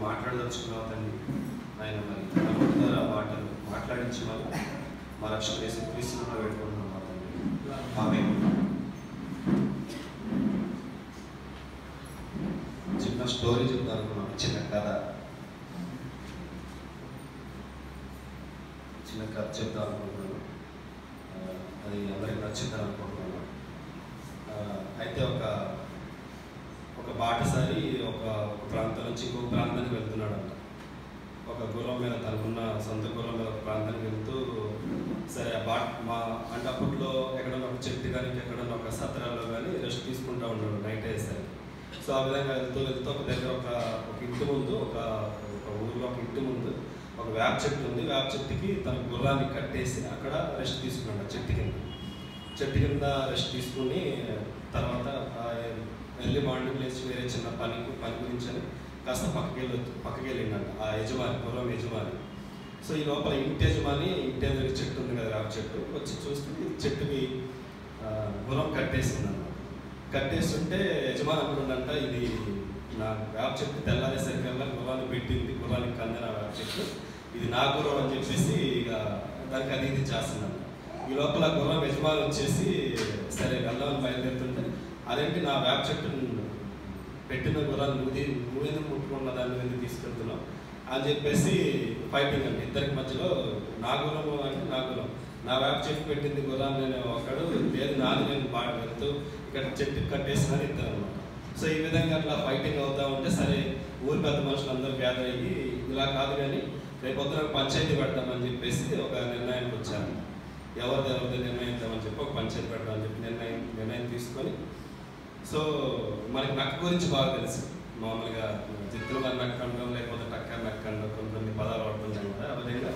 మాట్లాడదలుచుకున్నావు తండ్రి ఆయన మరి నా నోటి ద్వారా మాటలు మాట్లాడించమని మా రక్షణ చేసి క్రీస్తులో పెట్టుకుంటున్నాం మా తండ్రి ఆమె చిన్న స్టోరీ చెప్తాను అనుకున్నాను చిన్న కథ చిన్న కథ చెప్తాను అనుకుంటున్నాను ఆ, అది అందరికి నచ్చుతాను అనుకుంటున్నాను ఆ, అయితే ఒక ఒక బాటసారి ఒక ఒక ప్రాంతం నుంచి ఇంకొక ప్రాంతానికి వెళ్తున్నాడంట ఒక గుర్రం మీద తనకున్న సొంత గుర్రం మీద ఒక ప్రాంతానికి వెళ్తూ సరే ఆ బాట మా అంటే అప్పట్లో ఎక్కడన్నా ఒక చెట్టు కానీ ఎక్కడన్నా ఒక సత్రాల్లో కానీ రెస్ట్ తీసుకుంటూ ఉన్నాడు నైట్ అయ్యేసరికి సో ఆ విధంగా వెళ్తూ వెళ్తూ ఒక దగ్గర ఒక ఒక ఇంటి ముందు ఒక ఒక ఊర్లో ఒక ఇంటి ముందు ఒక వేప చెట్టు ఉంది వేప చెట్టుకి తన గుర్రాన్ని కట్టేసి అక్కడ రెస్ట్ తీసుకున్నాడు ఆ చెట్టు కింద చెట్టు కింద రెస్ట్ తీసుకుని తర్వాత ఆ ఎర్లీ మార్నింగ్ లేచి వేరే చిన్న పని పని గురించి అని కాస్త పక్కకి వెళ్ళి పక్కకి వెళ్ళిండంట ఆ యజమాని పూర్వం యజమాని సో ఈ లోపల ఇంటి యజమాని ఇంటి ఎదురు చెట్టు ఉంది కదా వేప చెట్టు వచ్చి చూస్తే ఈ చెట్టుకి ఆ, గుర్రం కట్టేసిందన్నమాట కట్టేస్తుంటే యజమాని అనుకుందంట ఇది నా వేప చెట్టు తెల్లారేసరికల్లా గుర్రాన్ని పెట్టింది గుర్రానికి కందిన వేప చెట్టు ఇది నా గుర్రం అని చెప్పేసి ఇక దానికి అది ఇది చేస్తుందంట ఈ లోపల గుర్రం యజమాని వచ్చేసి సరే వెళ్దామని బయలుదేరుతుంటే అదేంటి నా వేప చెట్టును పెట్టిన గుర్రాన్ని నువ్వు తీ- నువ్వెందుకు ముట్టుకున్న దాన్ని నువ్వు ఎందుకు తీసుకెళ్తున్నావు అని చెప్పేసి ఫైటింగ్ అండి ఇద్దరికి మధ్యలో నా గుర్రము అంటే నా గుర్రం నా వేప చెట్టు పెట్టింది గుర్రాన్ని నేను ఒకడు లేదు నాది నేను బాగా వెళ్తూ ఇక్కడ చెట్టు కట్టేసినని ఇద్దరు అనమాట సో ఈ విధంగా అట్లా ఫైటింగ్ అవుతా ఉంటే సరే ఊరి పెద్ద మనుషులు అందరూ గ్యాదర్ అయ్యి ఇలా కాదు కానీ రేపు పొద్దున పంచాయతీ పెడదామని చెప్పేసి ఒక నిర్ణయానికి వచ్చారు ఎవరిది ఎవరిది నిర్ణయిద్దామని చెప్పి ఒక పంచాయతీ పెడదామని చెప్పి నిర్ణయం నిర్ణయం తీసుకొని సో మనకి నక్క గురించి బాగా తెలుసు మామూలుగా చిత్తులు గారి నక్క అనడం లేకపోతే టక్కర్ నక్క అనడం కొన్ని కొన్ని పదాలు వాడుతుంటాం కదా ఆ విధంగా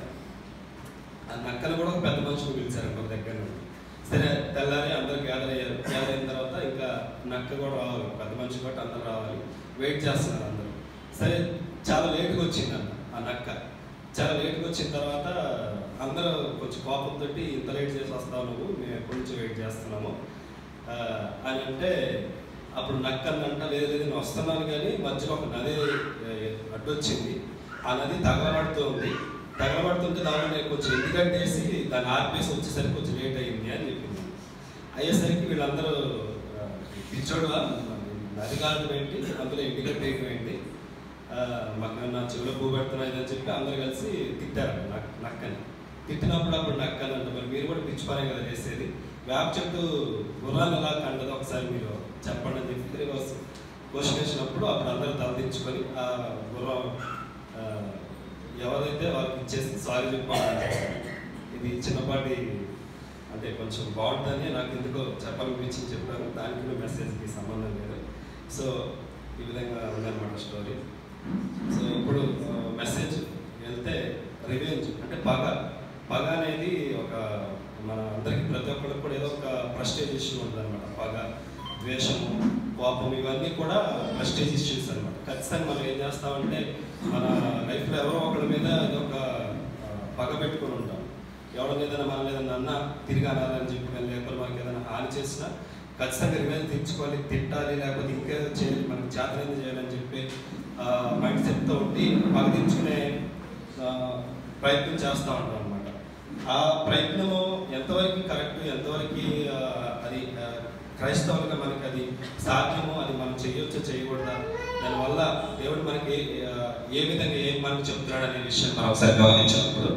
ఆ నక్కలు కూడా ఒక పెద్ద మనుషులు పిలిచారు ఒక దగ్గర నుండి సరే తెల్లారి అందరూ గ్యాదర్ అయ్యారు గ్యాదర్ అయిన తర్వాత ఇంకా నక్క కూడా రావాలి పెద్ద మనిషి కూడా అందరూ రావాలి వెయిట్ చేస్తున్నారు అందరూ సరే చాలా లేట్గా వచ్చిందన్న ఆ నక్క చాలా లేట్గా వచ్చిన తర్వాత అందరూ కొంచెం కోపంతో ఇంత లేట్ చేసి వస్తావు నువ్వు మేము ఎప్పటి నుంచి వెయిట్ చేస్తున్నాము ఆ, అని అంటే అప్పుడు నక్క అందంట లేదు లేదు నేను వస్తున్నాను కానీ మధ్యలో ఒక నది ఏ, అడ్డొచ్చింది ఆ నది తగలబడుతూ ఉంది తగలబడుతుంటే దాన్ని నేను కొంచెం ఎందుకంటేసి దాన్ని ఆర్పేసి వచ్చేసరికి కొంచెం లేట్ అయింది అని చెప్పింది అయ్యేసరికి వీళ్ళందరూ ఆ, పిచ్చోడువా నది కాదు ఏంటి అందులో ఇండికేట్ వేయడం ఏంటి ఆ, మాకు నా చెవిలో పువ్వు పెడుతున్నాయి అని చెప్పి అందరూ కలిసి తిట్టారు నక్- నక్కని తిట్టినప్పుడు అప్పుడు నక్కని అంటే మరి మీరు కూడా పిచ్చి పనే కదా చేసేది వేప చెట్టు గుర్రాన్ని ఎలా కండదు ఒకసారి మీరు చెప్పండి అని చెప్పి తిరిగి క్వశ్చన్ వేసినప్పుడు అప్పుడు అందరూ తలదించుకొని ఆ గుర్రం ఆ, ఎవరైతే వాళ్ళకి ఇచ్చేసి సారీ చెప్పాలి ఇది చిన్నపాటి అంటే కొంచెం బాగుంటుందని నాకు ఎందుకో చెప్పాలనిపించి చెప్పాను దానికి మెసేజ్కి సంబంధం లేదు సో ఈ విధంగా ఉందన్నమాట స్టోరీ సో ఇప్పుడు మెసేజ్ వెళ్తే రివెంజ్ అంటే పగ పగ అనేది ఒక మన అందరికి ప్రతి ఒక్కరికి కూడా ఏదో ఒక ప్రెస్టేజ్ ఇష్యూ ఉంటుంది అనమాట పగ ద్వేషము కోపం ఇవన్నీ కూడా ప్రెస్టేజ్ ఇష్యూస్ అనమాట ఖచ్చితంగా మనం ఏం చేస్తామంటే మన లైఫ్లో ఎవరో ఒకరి మీద ఏదో ఒక ఆ, పగ పెట్టుకొని ఉంటాం ఎవరి ఏదైనా మనం ఏదైనా అన్నా తిరిగి అనాలని చెప్పి కానీ లేకపోతే మనకి ఏదైనా హాని చేసినా ఖచ్చితంగా రివెంజ్ తెచ్చుకోవాలి తిట్టాలి లేకపోతే ఇంకేదో చేయాలి మనకి చేతనం చేయాలని చెప్పి మైండ్ సెట్తో ఉండి పగ తెచ్చుకునే ఆ, ప్రయత్నం చేస్తూ ఉంటాం అనమాట ఆ ప్రయత్నము ఎంతవరకు కరెక్ట్ ఎంతవరకు ఆ, అది ఆ, క్రైస్తవులుగా మనకి అది సాధ్యమో అది మనం చేయొచ్చో చేయకూడదా దానివల్ల దేవుడు మనకి ఆ, ఏ విధంగా ఏం మనకు చెప్తున్నాడు అనే విషయం మనం ఒకసారి గమనించినప్పుడు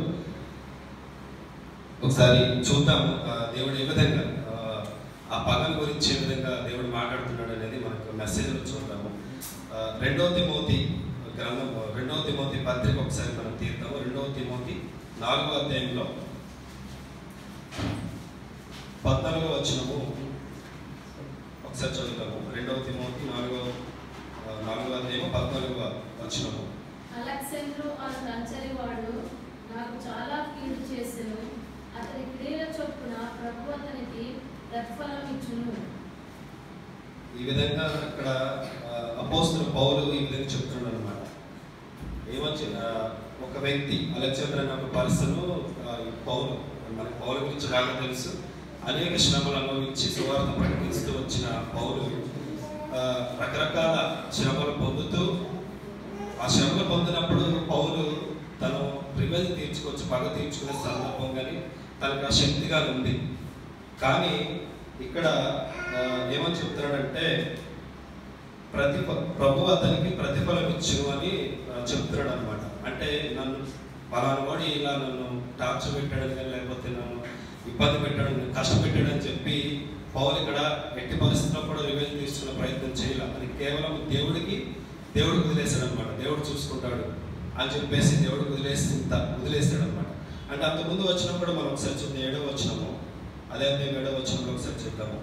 ఒకసారి చూద్దాం ఆ, దేవుడు ఏ విధంగా ఆ, ఆ పగల గురించి ఏ విధంగా దేవుడు మాట్లాడుతున్నాడు అనేది మనకు మెసేజ్లో చూద్దాము ఆ, రెండవ తిమోతి గ్రంథం రెండవ తిమోతి పత్రిక ఒకసారి మనం తీద్దాము రెండవ తిమోతి నాలుగో అధ్యాయంలో పద్నాలుగో వచ్చినము ఒకసారి చదువుతాము రెండవ తిమోతి నాలుగో ఆ, నాలుగో అధ్యాయము పద్నాలుగో వచ్చినము అలెగ్జాండ్రు ఆ లంచరివాడు నాకు చాలా కీడు చేసెను అతని క్రియల చొప్పున ప్రభు అతనికి ప్రతిఫలం ఇచ్చును ఈ విధంగా ఇక్కడ అపోస్తుల పౌలు ఈ విధంగా చెప్తున్నాడు అనమాట ఏమొచ్చి ఆ, ఒక వ్యక్తి అలెగ్జాండర్ అనే ఒక పర్సన్ పౌలు మనకి పౌల గురించి బాగా తెలుసు అనేక శ్రమలు అనుభవించి సువార్త ప్రకటిస్తూ వచ్చిన పౌలు ఆ, రకరకాల శ్రమలు పొందుతూ ఆ శ్రమలు పొందినప్పుడు పౌలు తను రివెల్ తీర్చుకోవచ్చు పగ తీర్చుకునే సందర్భం కానీ తనకు ఆ శక్తిగా ఉంది కానీ ఇక్కడ ఆ, ఏమని చెప్తున్నాడంటే ప్రతిఫ ప్రభు అతనికి ప్రతిఫలం ఇచ్చును అని ఆ, చెప్తున్నాడు అనమాట అంటే నన్ను పలానా వాడు ఇలా నన్ను టార్చర్ పెట్టాడు కానీ లేకపోతే నన్ను ఇబ్బంది పెట్టాడు నన్ను కష్టపెట్టాడు అని చెప్పి పౌలు ఇక్కడ ఎట్టి పరిస్థితుల్లో కూడా రివెంజ్ తీసుకున్న ప్రయత్నం చేయాలి అది కేవలం దేవుడికి దేవుడికి వదిలేశాడు అనమాట దేవుడు చూసుకుంటాడు అని చెప్పేసి దేవుడికి వదిలేసి వదిలేస్తాడు అనమాట అంటే అంతకుముందు వచ్చినప్పుడు మనం ఒకసారి చూద్దాం ఏడో వచ్చినాము అదే అదే ఏడో వచ్చినప్పుడు ఒకసారి చూద్దాము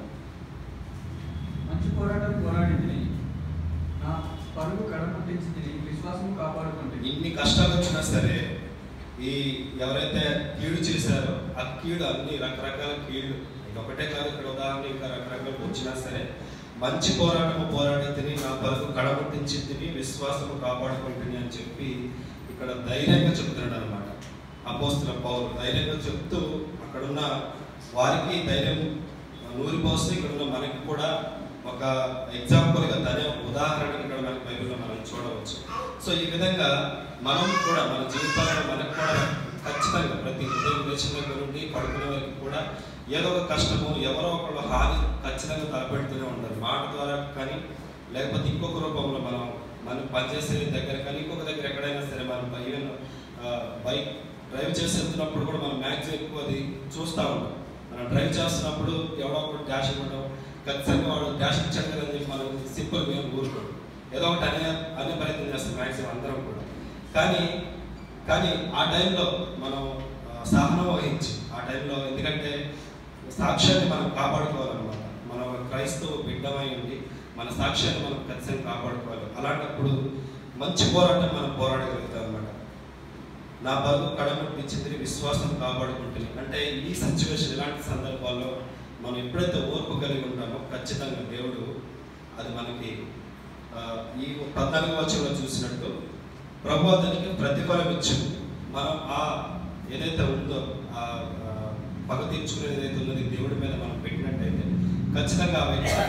మంచి పోరాటం పోరాడింది నా పరుగు కడపట్టించి విశ్వాసం కాపాడుకుంటే ఇన్ని కష్టాలు వచ్చినా సరే ఈ ఎవరైతే కీడు చేశారో ఆ కీడు అన్ని రకరకాల కీళ్ళు ఇది ఒకటే కాదు ఇక్కడ ఉదాహరణ ఇంకా రకరకాలు వచ్చినా సరే మంచి పోరాటము పోరాడి తిని నా పరుగు కడముట్టించి తిని విశ్వాసము కాపాడుకుంటుంది అని చెప్పి ఇక్కడ ధైర్యంగా చెప్తున్నాడు అనమాట అపోస్తుల పౌరు ధైర్యంగా చెప్తూ అక్కడున్న వారికి ధైర్యం నూరిపోస్తే ఇక్కడ ఉన్న మనకి కూడా ఒక ఎగ్జాంపుల్ గా తనే ఒక ఉదాహరణ ఇక్కడ మనకి బైబిల్లో మనం చూడవచ్చు సో ఈ విధంగా మనం కూడా మన జీవితాల్లో మనకు కూడా ఖచ్చితంగా ప్రతి ఉదయం లేచిన దగ్గర నుండి పడుకునే వరకు కూడా ఏదో ఒక కష్టము ఎవరో ఒకళ్ళు హాని ఖచ్చితంగా తలపెడుతూనే ఉంటారు మాట ద్వారా కానీ లేకపోతే ఇంకొక రూపంలో మనం మనం పనిచేసే దగ్గర కానీ ఇంకొక దగ్గర ఎక్కడైనా సరే మనం ఈవెన్ బైక్ డ్రైవ్ చేసి వెళ్తున్నప్పుడు కూడా మనం మ్యాక్సిమం ఎక్కువ అది చూస్తూ ఉంటాం మనం డ్రైవ్ చేస్తున్నప్పుడు ఎవడో ఒకటి డాష్ ఇవ్వడం ఖచ్చితంగా వాడు డాష్ ఇచ్చాడు కదా అని చెప్పి మనం సింపుల్ మేము ఊరుకోడు ఏదో ఒకటి అనే అనే ప్రయత్నం చేస్తాం మ్యాక్సిమం అందరం కూడా కానీ కానీ ఆ టైంలో మనం ఆ, సహనం వహించి ఆ టైంలో ఎందుకంటే సాక్ష్యాన్ని మనం కాపాడుకోవాలన్నమాట మనం ఒక క్రైస్తవ బిడ్డమై ఉండి మన సాక్ష్యాన్ని మనం ఖచ్చితంగా కాపాడుకోవాలి అలాంటప్పుడు మంచి పోరాటం మనం పోరాడగలుగుతాం అనమాట నా బరువు కడముట్టించింది విశ్వాసం కాపాడుకుంటుంది అంటే ఈ సిచ్యువేషన్ ఇలాంటి సందర్భాల్లో మనం ఎప్పుడైతే ఓర్పు కలిగి ఉంటామో ఖచ్చితంగా దేవుడు అది మనకి ఆ, ఈ పద్నాలుగు వచనంలో చూసినట్టు ప్రభు అతనికి ప్రతిఫలం ఇచ్చింది మనం ఆ ఏదైతే ఉందో ఆ ఆ, పగ తీర్చుకునేది ఏదైతే ఉన్నది దేవుడి మీద మనం పెట్టినట్టయితే ఖచ్చితంగా ఆ వ్యక్తి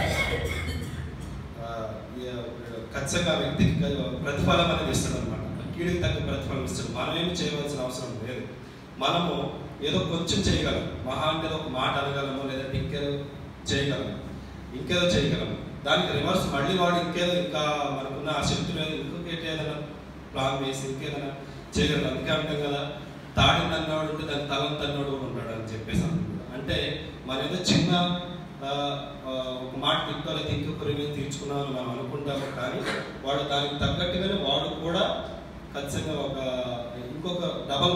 ఆ, ఈ- ఖచ్చితంగా ఆ వ్యక్తికి ప్రతిఫలం అనేది ఇస్తాడు అనమాట కీడికి తగ్గ ప్రతిఫలం ఇస్తాడు మనం ఏమి చేయవలసిన అవసరం లేదు మనము ఏదో కొంచెం చేయగలం మహా అంటే ఏదో ఒక మాట అనగలము లేదంటే ఇంకేదో చేయగలము ఇంకేదో చేయగలము దానికి రివర్స్ మళ్ళీ వాడు ఇంకేదో ఇంకా మనకున్న ఆ శక్తి మీద ఇంకొక ఏదైనా ప్లాన్ వేసి ఇంకేదైనా చేయగలరు అందుకే అంటాం కదా తాడిని అన్నవాడు ఉంటే దాని తలం తన్నోడు కూడా ఉంటాడు అని చెప్పేసి అంటున్నాడు. అంటే మన ఏదో చిన్న ఆ, ఆ, ఒక మాట తింటో లేదా ఇంకొక రివ్యూ తీర్చుకున్నామని మనం అనుకుంటాము కానీ వాడు దానికి తగ్గట్టుగానే వాడు కూడా ఖచ్చితంగా ఒక ఇంకొక డబల్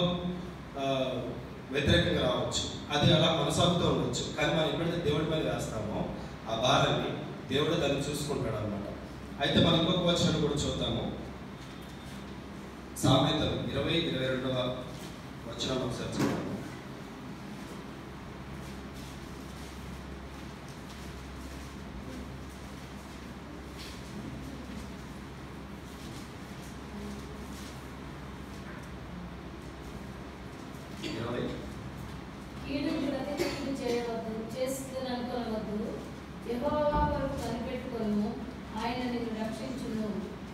వ్యతిరేకంగా రావచ్చు అది అలా కొనసాగుతూ ఉండొచ్చు కానీ మనం ఎప్పుడైతే దేవుడి మీద వేస్తామో ఆ భారాన్ని దేవుడు దాన్ని చూసుకుంటాడు అనమాట అయితే మనం ఇంకొక వచనం కూడా చూద్దాము సామెతలు ఇరవై ఇరవై రెండవ వచనం ఒకసారి చూద్దాము ఇరవై కీడు ప్రతి కీడు చేయవద్దు చేస్తుందని అనుకోవద్దు యెహోవా వరకు కనిపెట్టుకొను ఆయన నిన్ను రక్షించును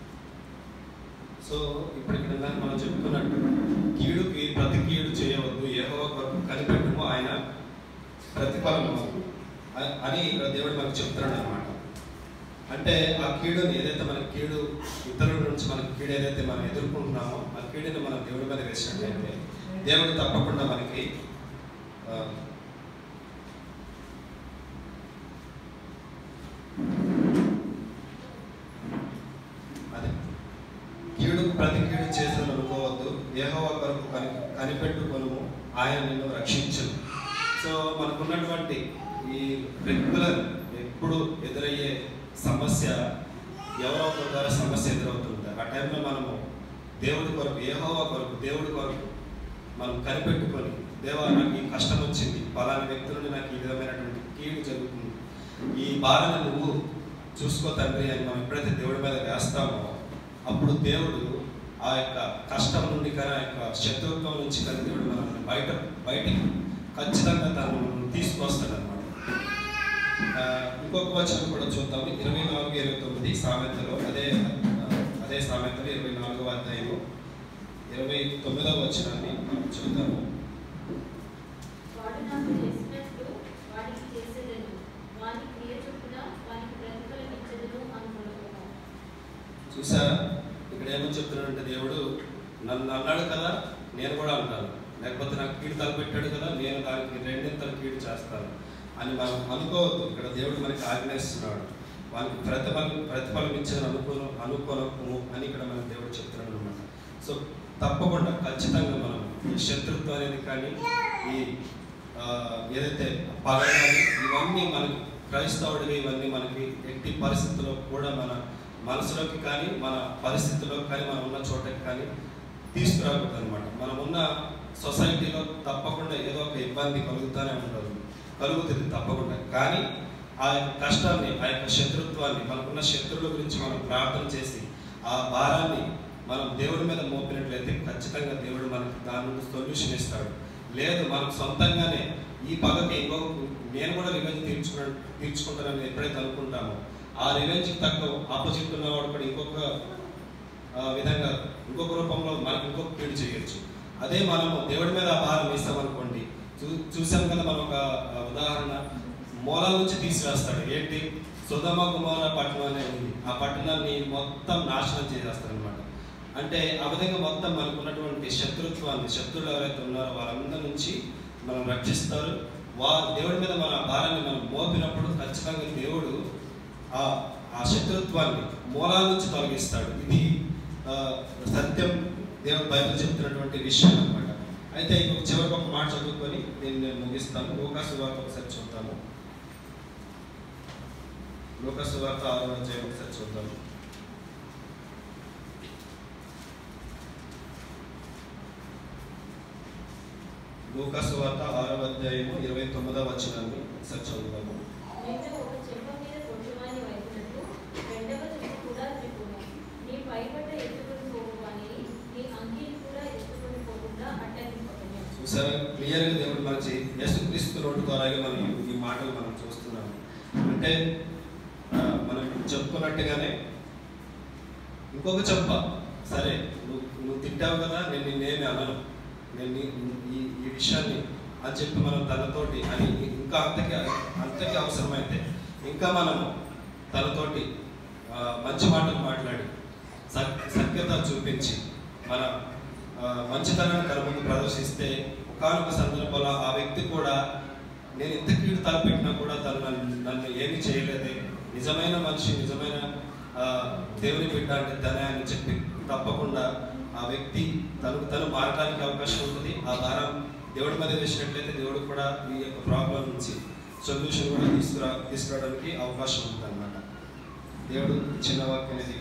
సో ఇప్పుడు ఇక్కడ ఇందాక మనం చెప్పుకున్నట్టు కీడుకి ప్రతి కీడు చేయవద్దు ఏహో కొరకు కనిపెట్టుము ఆయన ప్రతిఫలము అ- అని ఇక్కడ దేవుడు మనకు చెప్తున్నాడు అనమాట అంటే ఆ కీడుని ఏదైతే మన కీడు ఇతరుల నుంచి మన కీడు ఏదైతే మనం ఎదుర్కొంటున్నామో ఆ కీడుని మనం దేవుడి మీద వేసినట్లయితే దేవుడు తప్పకుండా మనకి ఆ, అదే కీడు ప్రతి కీడు చేసిన అనుకోవద్దు ఏహో కొరకు కని కనిపెట్టుకొను ఆయన నిన్ను రక్షించను సో మనకున్నటువంటి ఈ రెగ్యులర్ ఎప్పుడు ఎదురయ్యే సమస్య ఎవరో ఒకరి ద్వారా సమస్య ఎదురవుతుంది ఆ టైంలో మనము దేవుడి కొరకు ఏహోవా కొరకు దేవుడి కొరకు మనం కనిపెట్టుకొని దేవా నాకు ఈ కష్టం వచ్చింది పలానా వ్యక్తి నుండి నాకు ఈ విధమైనటువంటి కీడు జరుగుతుంది ఈ బాధను నువ్వు చూసుకో తండ్రి అని మనం ఎప్పుడైతే దేవుడి మీద వేస్తామో అప్పుడు దేవుడు ఆ యొక్క కష్టం నుండి కానీ ఆ యొక్క శత్రుత్వం నుంచి కానీ దేవుడు మనల్ని బయట బయటికి ఖచ్చితంగా తను మనల్ని తీసుకొస్తాడు అనమాట ఇంకొక వచనం కూడా చూద్దాం ఇరవై నాలుగు ఇరవై తొమ్మిది సామెతలో అదే ఆ, అదే అదే సామెతలు ఇరవై నాలుగవ అధ్యాయము ఇరవై తొమ్మిదవ వచనాన్ని మనం చూద్దాము వాడు నాకు చేసినట్లు వాడికి చేసేదను వాని క్రియ చొప్పున వానికి ప్రతిఫలం ఇచ్చేదను అనుకున్నాను చూసారా ఇక్కడ ఏమని చెప్తున్నాడంటే దేవుడు నన్ను అన్నాడు కదా నేను కూడా అంటాను లేకపోతే నాకు కీడు తలపెట్టాడు కదా నేను దానికి రెండింతలు కీడు చేస్తాను అని మనం అనుకోవద్దు ఇక్కడ దేవుడు మనకి ఆజ్ఞాయిస్తున్నాడు వాళ్ళకి ప్రతిఫలం ప్రతిఫలం ఇచ్చిన అనుకూలం అనుకూలము అని ఇక్కడ మనకి దేవుడు చెప్తున్నాడు అనమాట సో తప్పకుండా ఖచ్చితంగా మనం ఈ శత్రుత్వం అనేది కానీ ఈ ఆ, ఏదైతే పగ కానీ ఇవన్నీ మనకి క్రైస్తవుడిగా ఇవన్నీ మనకి ఎట్టి పరిస్థితుల్లో కూడా మన మనసులోకి కానీ మన పరిస్థితుల్లో కానీ మనం ఉన్న చోటకి కానీ తీసుకురాకూడదు అనమాట మనం ఉన్న సొసైటీలో తప్పకుండా ఏదో ఒక ఇబ్బంది కలుగుతూనే ఉంటుంది కలుగుతుంది తప్పకుండా కానీ ఆ యొక్క కష్టాన్ని ఆ యొక్క శత్రుత్వాన్ని మనకున్న శత్రువుల గురించి మనం ప్రార్థన చేసి ఆ భారాన్ని మనం దేవుడి మీద మోపినట్లయితే ఖచ్చితంగా దేవుడు మనకి దాని నుండి సొల్యూషన్ ఇస్తాడు లేదు మనం సొంతంగానే ఈ పగకి ఇంకో నేను కూడా రివెంజ్ తీర్చుకున్నా తీర్చుకుంటానని ఎప్పుడైతే అనుకుంటామో ఆ రివెంజ్కి తగ్గ ఆపోజిట్ ఉన్నవాడు కూడా ఇంకొక ఆ, విధంగా ఇంకొక రూపంలో మనకు ఇంకొక కీడు చేయొచ్చు అదే మనము దేవుడి మీద ఆ భారం వేస్తామనుకోండి చూ చూసాం కదా మనం ఒక ఆ, ఉదాహరణ మూలాల నుంచి తీసివేస్తాడు ఏంటి సుధమ కుమార పట్టణం అనేది ఉంది ఆ పట్టణాన్ని మొత్తం నాశనం చేసేస్తాడు అనమాట అంటే ఆ విధంగా మొత్తం మనకు ఉన్నటువంటి శత్రుత్వాన్ని శత్రువులు ఎవరైతే ఉన్నారో వాళ్ళందరి నుంచి మనం రక్షిస్తారు వారు దేవుడి మీద మన భారాన్ని మనం మోపినప్పుడు ఖచ్చితంగా దేవుడు ఆ ఆ శత్రుత్వాన్ని మూలాల నుంచి తొలగిస్తాడు ఇది ఆ, సత్యం దేవుడు బైబిల్ చెప్తున్నటువంటి విషయం అన్నమాట అయితే ఇంకొక చివరికి ఒక మాట చదువుకొని నేను నేను ముగిస్తాను లోకాసు వార్త ఒకసారి చూద్దాము లోకాసు వార్త ఆరో అధ్యాయం ఒకసారి చూద్దాము లోకాసు వార్త ఆరో అధ్యాయము ఇరవై తొమ్మిదవ వచనాన్ని ఒకసారి చదువుదాము అయితే ఒక చెంప మీద కొంచెమాని వైపునట్టు రెండవ చెంప కూడా త్రిపుము నీ పైబట్ట ఎత్తుకొని పోవాలి నీ అంగీని కూడా ఎత్తుకొని పోకుండా అడ్డగింపకము చూసారా క్లియర్గా దేవుడు మనకి యేసుక్రీస్తు నోటు ద్వారాగా మనం ఈ మాటలు మనం చూస్తున్నాము అంటే ఆ, మనం చెప్పుకున్నట్టుగానే ఇంకొక చెప్ప సరే నువ్వు నువ్వు తిట్టావు కదా నేను నిన్నేమి అనను నేను నీ- ఈ ఈ విషయాన్ని అని చెప్పి మనం తనతోటి అని ఇంకా అంతకి అంతకి అవసరమైతే ఇంకా మనము తనతోటి ఆ, మంచి మాటలు మాట్లాడి సత్ సత్యత చూపించి మన ఆ, మంచితనాన్ని తన ముందు ప్రదర్శిస్తే ఒకనొక సందర్భంలో ఆ వ్యక్తి కూడా నేను ఎంత కీడు తలపెట్టినా కూడా తను నన్ను నన్ను ఏమి చేయలేదే నిజమైన మనిషి నిజమైన ఆ, దేవుని బిడ్డ అంటే తనే అని చెప్పి తప్పకుండా ఆ వ్యక్తి తనకు తను మారడానికి అవకాశం ఉంటుంది ఆ భారం దేవుడి మీద వేసినట్లయితే దేవుడు కూడా ఈ యొక్క ప్రాబ్లం నుంచి సొల్యూషన్ కూడా తీసుకురా తీసుకురావడానికి అవకాశం ఉంటుంది అనమాట దేవుడు చిన్న వాక్యం అనేది